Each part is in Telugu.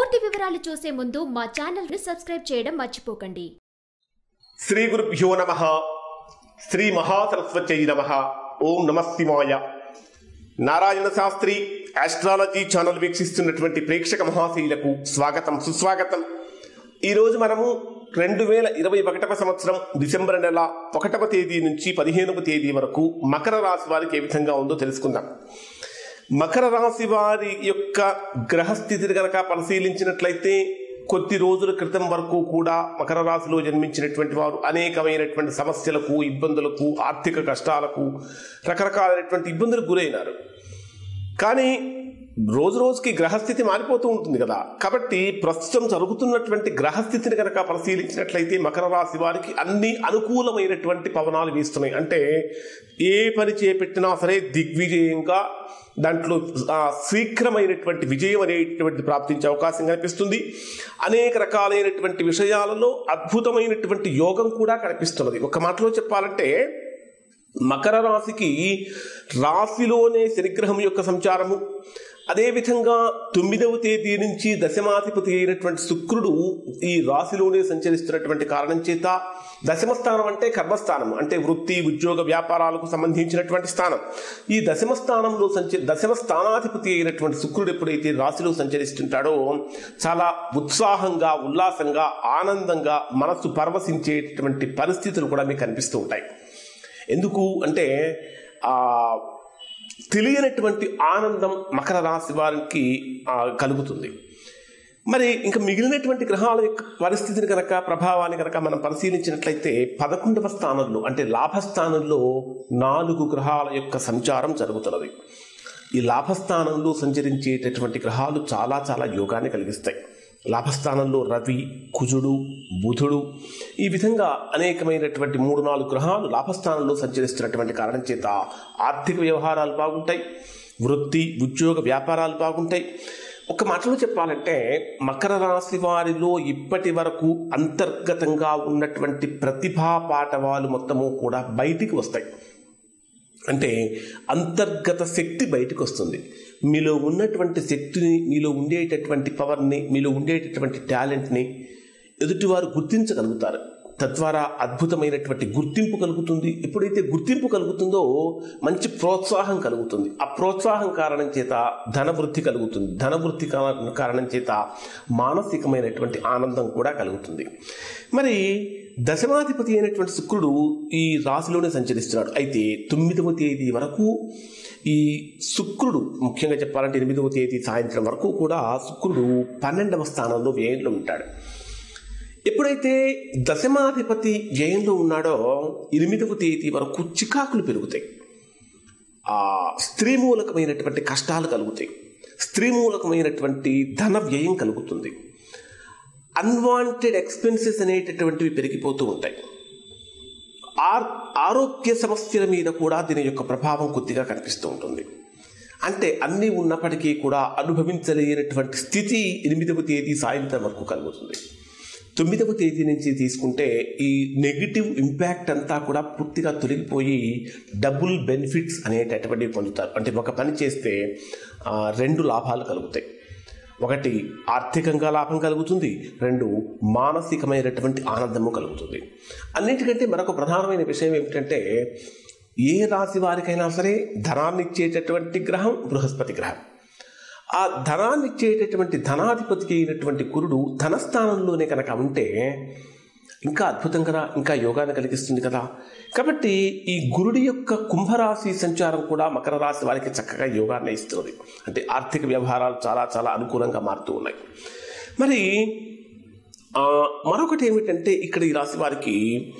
పూర్తి వివరాలు చూసే ముందు మా ఛానల్ ని సబ్స్క్రైబ్ చేయడం మర్చిపోకండి శ్రీ గురుభ్యో నమ శ్రీ మహాసరస్వత్యై నమ ఓం నమ శివాయ నారాయణ శాస్త్రి ఆస్ట్రాలజీ ఛానల్ వీక్షిస్తున్నటువంటి ప్రేక్షక మహాశీలకు స్వాగతం సుస్వాగతం ఈరోజు మనము రెండు వేల ఇరవై ఒకటవ సంవత్సరం డిసెంబర్ నెల ఒకటవ తేదీ నుంచి పదిహేనవ తేదీ వరకు మకర రాశి వారికి ఏ విధంగా ఉందో తెలుసుకుందాం మకర రాశి వారి యొక్క గ్రహస్థితిని కనుక పరిశీలించినట్లయితే కొద్ది రోజుల క్రితం వరకు కూడా మకర రాశిలో జన్మించినటువంటి వారు అనేకమైనటువంటి సమస్యలకు ఇబ్బందులకు ఆర్థిక కష్టాలకు రకరకాలైనటువంటి ఇబ్బందులకు గురైనారు కానీ రోజు రోజుకి గ్రహస్థితి మారిపోతూ ఉంటుంది కదా కాబట్టి ప్రస్తుతం జరుగుతున్నటువంటి గ్రహస్థితిని కనుక పరిశీలించినట్లయితే మకర రాశి వారికి అన్ని అనుకూలమైనటువంటి పవనాలు వీస్తున్నాయి అంటే ఏ పని చేపట్టినా సరే దిగ్విజయంగా దాంట్లో ఆ, శీఘ్రమైనటువంటి విజయం అనేటువంటి ప్రాప్తించే అవకాశం కనిపిస్తుంది అనేక రకాలైనటువంటి విషయాలలో అద్భుతమైనటువంటి యోగం కూడా కనిపిస్తున్నది ఒక మాటలో చెప్పాలంటే మకర రాశికి రాశిలోనే శనిగ్రహం యొక్క సంచారము అదేవిధంగా తొమ్మిదవ తేదీ నుంచి దశమాధిపతి అయినటువంటి శుక్రుడు ఈ రాశిలోనే సంచరిస్తున్నటువంటి కారణం చేత దశమ స్థానం అంటే కర్మస్థానం అంటే వృత్తి ఉద్యోగ వ్యాపారాలకు సంబంధించినటువంటి స్థానం ఈ దశమ స్థానంలో సంచ దశమ స్థానాధిపతి అయినటువంటి శుక్రుడు ఎప్పుడైతే రాశిలో సంచరిస్తుంటాడో చాలా ఉత్సాహంగా ఉల్లాసంగా ఆనందంగా మనస్సు పరవశించేటువంటి పరిస్థితులు కూడా మీకు కనిపిస్తూ ఉంటాయి ఎందుకు అంటే ఆ తెలియనటువంటి ఆనందం మకర రాశి వారికి ఆ, కలుగుతుంది మరి ఇంకా మిగిలినటువంటి గ్రహాల యొక్క పరిస్థితిని కనుక ప్రభావాన్ని కనుక మనం పరిశీలించినట్లయితే పదకొండవ స్థానంలో అంటే లాభస్థానంలో నాలుగు గ్రహాల యొక్క సంచారం జరుగుతున్నది ఈ లాభస్థానంలో సంచరించేటటువంటి గ్రహాలు చాలా చాలా యోగాన్ని కలిగిస్తాయి లాభస్థానంలో రవి కుజుడు బుధుడు ఈ విధంగా అనేకమైనటువంటి మూడు నాలుగు గ్రహాలు లాభస్థానంలో సంచరిస్తున్నటువంటి కారణం చేత ఆర్థిక వ్యవహారాలు బాగుంటాయి వృత్తి ఉద్యోగ వ్యాపారాలు బాగుంటాయి ఒక మాటలో చెప్పాలంటే మకర రాశి వారిలో ఇప్పటి వరకు అంతర్గతంగా ఉన్నటువంటి ప్రతిభా పాఠవాలు మొత్తము కూడా బయటికి వస్తాయి అంటే అంతర్గత శక్తి బయటకు వస్తుంది మీలో ఉన్నటువంటి శక్తిని మీలో ఉండేటటువంటి పవర్ని మీలో ఉండేటటువంటి టాలెంట్ని ఎదుటివారు గుర్తించగలుగుతారు తద్వారా అద్భుతమైనటువంటి గుర్తింపు కలుగుతుంది ఎప్పుడైతే గుర్తింపు కలుగుతుందో మంచి ప్రోత్సాహం కలుగుతుంది ఆ ప్రోత్సాహం కారణం చేత ధనవృద్ధి కలుగుతుంది ధనవృద్ధి కా- కారణం చేత మానసికమైనటువంటి ఆనందం కూడా కలుగుతుంది మరి దశమాధిపతి అయినటువంటి శుక్రుడు ఈ రాశిలోనే సంచరిస్తున్నాడు అయితే తొమ్మిదవ తేదీ వరకు ఈ శుక్రుడు ముఖ్యంగా చెప్పాలంటే ఎనిమిదవ తేదీ సాయంత్రం వరకు కూడా శుక్రుడు పన్నెండవ స్థానంలో వ్యయంలో ఉంటాడు ఎప్పుడైతే దశమాధిపతి వ్యయంలో ఉన్నాడో ఎనిమిదవ తేదీ వరకు చికాకులు పెరుగుతాయి ఆ స్త్రీ మూలకమైనటువంటి కష్టాలు కలుగుతాయి స్త్రీ మూలకమైనటువంటి ధన వ్యయం కలుగుతుంది అన్వాంటెడ్ ఎక్స్పెన్సెస్ అనేటటువంటివి పెరిగిపోతూ ఉంటాయి ఆర్ ఆరోగ్య సమస్యల మీద కూడా దీని యొక్క ప్రభావం కొద్దిగా కనిపిస్తూ ఉంటుంది అంటే అన్నీ ఉన్నప్పటికీ కూడా అనుభవించలేనటువంటి స్థితి ఎనిమిదవ తేదీ సాయంత్రం వరకు కలుగుతుంది తొమ్మిదవ తేదీ నుంచి తీసుకుంటే ఈ నెగిటివ్ ఇంపాక్ట్ అంతా కూడా పూర్తిగా తొలగిపోయి డబుల్ బెనిఫిట్స్ అనేటటువంటివి పొందుతారు అంటే ఒక పని చేస్తే ఆ, రెండు లాభాలు కలుగుతాయి ఒకటి ఆర్థికంగా లాభం కలుగుతుంది రెండు మానసికమైనటువంటి ఆనందము కలుగుతుంది అన్నిటికంటే మరొక ప్రధానమైన విషయం ఏమిటంటే ఏ రాశి వారికైనా సరే ధనాన్ని ఇచ్చేటటువంటి గ్రహం బృహస్పతి గ్రహం ఆ ధనాన్ని ఇచ్చేటటువంటి ధనాధిపతికి అయినటువంటి గురుడు ధనస్థానంలోనే కనుక ఉంటే ఇంకా అద్భుతం కదా ఇంకా యోగాన్ని కలిగిస్తుంది కదా కాబట్టి ఈ గురుడి యొక్క కుంభరాశి సంచారం కూడా మకర రాశి వారికి చక్కగా యోగాన్ని ఇస్తున్నది అంటే ఆర్థిక వ్యవహారాలు చాలా చాలా అనుకూలంగా మారుతూ ఉన్నాయి మరి ఆ, మరొకటి ఏమిటంటే ఇక్కడ ఈ రాశి వారికి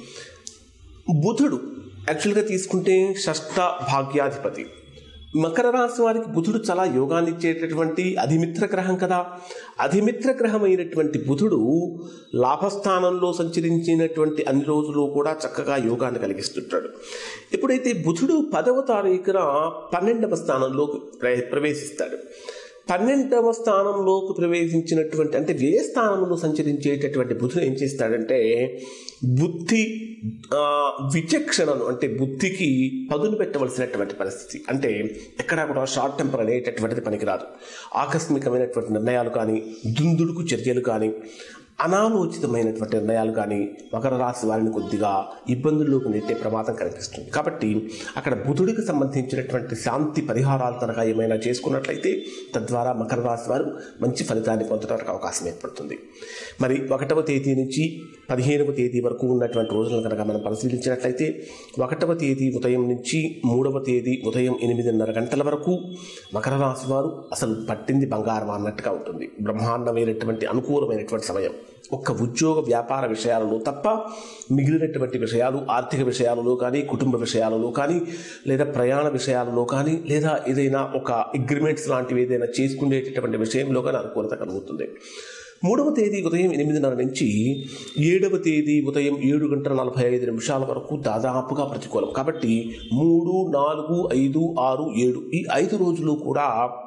బుధుడు యాక్చువల్గా తీసుకుంటే షష్ఠ భాగ్యాధిపతి మకర రాశి వారికి బుధుడు చాలా యోగాన్ని ఇచ్చేటటువంటి అధిమిత్ర గ్రహం కదా అధిమిత్ర గ్రహం అయినటువంటి బుధుడు లాభస్థానంలో సంచరించినటువంటి అన్ని రోజులు కూడా చక్కగా యోగాన్ని కలిగిస్తుంటాడు ఎప్పుడైతే బుధుడు పదవ తారీఖున పన్నెండవ స్థానంలో ప్ర- ప్రవేశిస్తాడు పన్నెండవ స్థానంలోకి ప్రవేశించినటువంటి అంటే వ్యయ స్థానంలో సంచరించేటటువంటి బుధుడు ఏం చేస్తాడంటే బుద్ధి ఆ, విచక్షణను అంటే బుద్ధికి పదును పెట్టవలసినటువంటి పరిస్థితి అంటే ఎక్కడా కూడా షార్ట్ టెంపర్ అనేటటువంటిది పనికిరాదు ఆకస్మికమైనటువంటి నిర్ణయాలు కానీ దుందుడుకు చర్యలు కానీ అనాలోచితమైనటువంటి నిర్ణయాలు కానీ మకర రాశి వారిని కొద్దిగా ఇబ్బందుల్లోకి నెట్టే ప్రమాదం కనిపిస్తుంది కాబట్టి అక్కడ బుధుడికి సంబంధించినటువంటి శాంతి పరిహారాలు కనుక ఏమైనా చేసుకున్నట్లయితే తద్వారా మకర రాశి వారు మంచి ఫలితాన్ని పొందడానికి అవకాశం ఏర్పడుతుంది మరి ఒకటవ తేదీ నుంచి పదిహేనవ తేదీ వరకు ఉన్నటువంటి రోజులను కనుక మనం పరిశీలించినట్లయితే ఒకటవ తేదీ ఉదయం నుంచి మూడవ తేదీ ఉదయం ఎనిమిదిన్నర గంటల వరకు మకర రాశి వారు అసలు పట్టింది బంగారం అన్నట్టుగా ఉంటుంది బ్రహ్మాండమైనటువంటి అనుకూలమైనటువంటి సమయం ఒక్క ఉద్యోగ వ్యాపార విషయాలలో తప్ప మిగిలినటువంటి విషయాలు ఆర్థిక విషయాలలో కానీ కుటుంబ విషయాలలో కానీ లేదా ప్రయాణ విషయాలలో కానీ లేదా ఏదైనా ఒక అగ్రిమెంట్స్ లాంటివి ఏదైనా చేసుకునేటటువంటి విషయంలో కానీ అనుకూలత కలుగుతుంది మూడవ తేదీ ఉదయం ఎనిమిదిన్నర నుంచి ఏడవ తేదీ ఉదయం ఏడు గంటల నలభై ఐదు నిమిషాల వరకు దాదాపుగా ప్రతికూలం కాబట్టి మూడు నాలుగు ఐదు ఆరు ఏడు ఈ ఐదు రోజులు కూడా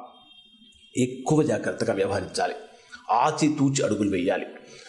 ఎక్కువ జాగ్రత్తగా వ్యవహరించాలి ఆచితూచి అడుగులు వేయాలి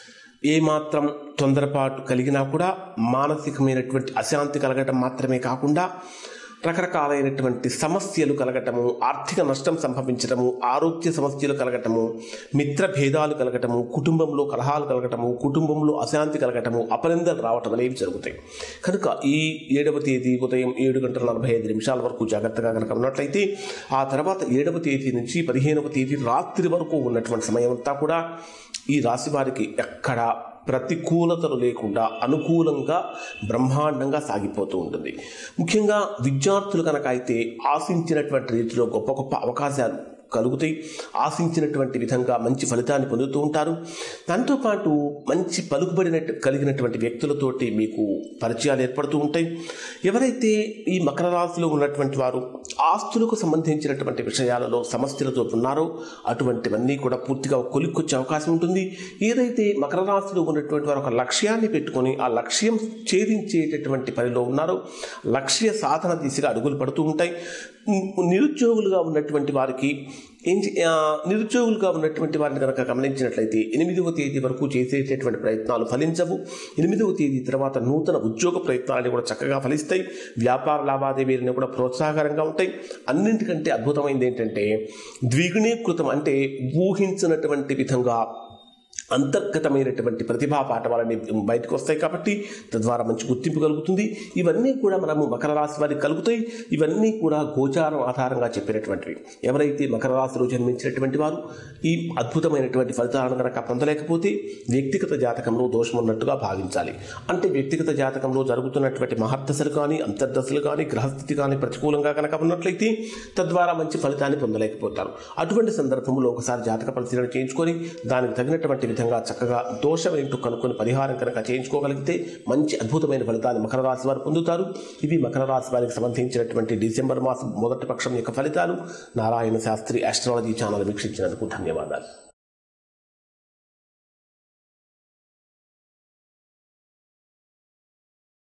ఏమాత్రం తొందరపాటు కలిగినా కూడా మానసికమైనటువంటి అశాంతి కలగటం మాత్రమే కాకుండా రకరకాలైనటువంటి సమస్యలు కలగటము ఆర్థిక నష్టం సంభవించటము ఆరోగ్య సమస్యలు కలగటము మిత్ర భేదాలు కలగటము కుటుంబంలో కలహాలు కలగటము కుటుంబంలో అశాంతి కలగటము అపనిందలు రావటం అనేవి జరుగుతాయి కనుక ఈ ఏడవ తేదీ ఉదయం ఏడు గంటల నలభై ఐదు నిమిషాల వరకు జాగ్రత్తగా కనుక ఉన్నట్లయితే ఆ తర్వాత ఏడవ తేదీ నుంచి పదిహేనవ తేదీ రాత్రి వరకు ఉన్నటువంటి సమయం అంతా కూడా ఈ రాశి వారికి ఎక్కడ ప్రతికూలతలు లేకుండా అనుకూలంగా బ్రహ్మాండంగా సాగిపోతూ ఉంటుంది ముఖ్యంగా విద్యార్థులు కనుక అయితే ఆశించినటువంటి రీతిలో గొప్ప గొప్ప అవకాశాలు కలుగుతాయి ఆశించినటువంటి విధంగా మంచి ఫలితాన్ని పొందుతూ ఉంటారు దాంతోపాటు మంచి పలుకుబడినట్టు కలిగినటువంటి వ్యక్తులతోటి మీకు పరిచయాలు ఏర్పడుతూ ఉంటాయి ఎవరైతే ఈ మకర రాశిలో ఉన్నటువంటి వారు ఆస్తులకు సంబంధించినటువంటి విషయాలలో సమస్యలతో ఉన్నారో అటువంటివన్నీ కూడా పూర్తిగా కొలిక్కొచ్చే అవకాశం ఉంటుంది ఏదైతే మకర రాశిలో ఉన్నటువంటి వారు ఒక లక్ష్యాన్ని పెట్టుకొని ఆ లక్ష్యం ఛేదించేటటువంటి పనిలో ఉన్నారో లక్ష్య సాధన దిశగా అడుగులు పడుతూ ఉంటాయి నిరుద్యోగులుగా ఉన్నటువంటి వారికి ఏం చే- ఆ, నిరుద్యోగులుగా ఉన్నటువంటి వారిని కనుక గమనించినట్లయితే ఎనిమిదవ తేదీ వరకు చేసేటటువంటి ప్రయత్నాలు ఫలించవు ఎనిమిదవ తేదీ తర్వాత నూతన ఉద్యోగ ప్రయత్నాలు కూడా చక్కగా ఫలిస్తాయి వ్యాపార లావాదేవీలను కూడా ప్రోత్సాహకరంగా ఉంటాయి అన్నింటికంటే అద్భుతమైనది ఏంటంటే ద్విగుణీకృతం అంటే ఊహించినటువంటి విధంగా అంతర్గతమైనటువంటి ప్రతిభా పాఠవాలని బయటకు వస్తాయి కాబట్టి తద్వారా మంచి గుర్తింపు కలుగుతుంది ఇవన్నీ కూడా మనము మకర రాశి వారికి కలుగుతాయి ఇవన్నీ కూడా గోచారం ఆధారంగా చెప్పినటువంటివి ఎవరైతే మకర రాశిలో జన్మించినటువంటి వారు ఈ అద్భుతమైనటువంటి ఫలితాలను కనుక పొందలేకపోతే వ్యక్తిగత జాతకంలో దోషం ఉన్నట్టుగా భావించాలి అంటే వ్యక్తిగత జాతకంలో జరుగుతున్నటువంటి మహర్దశలు కానీ అంతర్దశలు కానీ గ్రహస్థితి కానీ ప్రతికూలంగా కనుక ఉన్నట్లయితే తద్వారా మంచి ఫలితాన్ని పొందలేకపోతారు అటువంటి సందర్భంలో ఒకసారి జాతక పరిశీలన చేయించుకొని దానికి తగినటువంటి విధంగా చక్కగా దోషం ఏంటో కనుక్కొని పరిహారం కనుక చేయించుకోగలిగితే మంచి అద్భుతమైన ఫలితాన్ని మకర రాశి వారు పొందుతారు ఇవి మకర రాశి వారికి సంబంధించినటువంటి డిసెంబర్ మాసం మొదటి పక్షం యొక్క ఫలితాలు నారాయణ శాస్త్రి ఆస్ట్రాలజీ ఛానల్ వీక్షించినందుకు ధన్యవాదాలు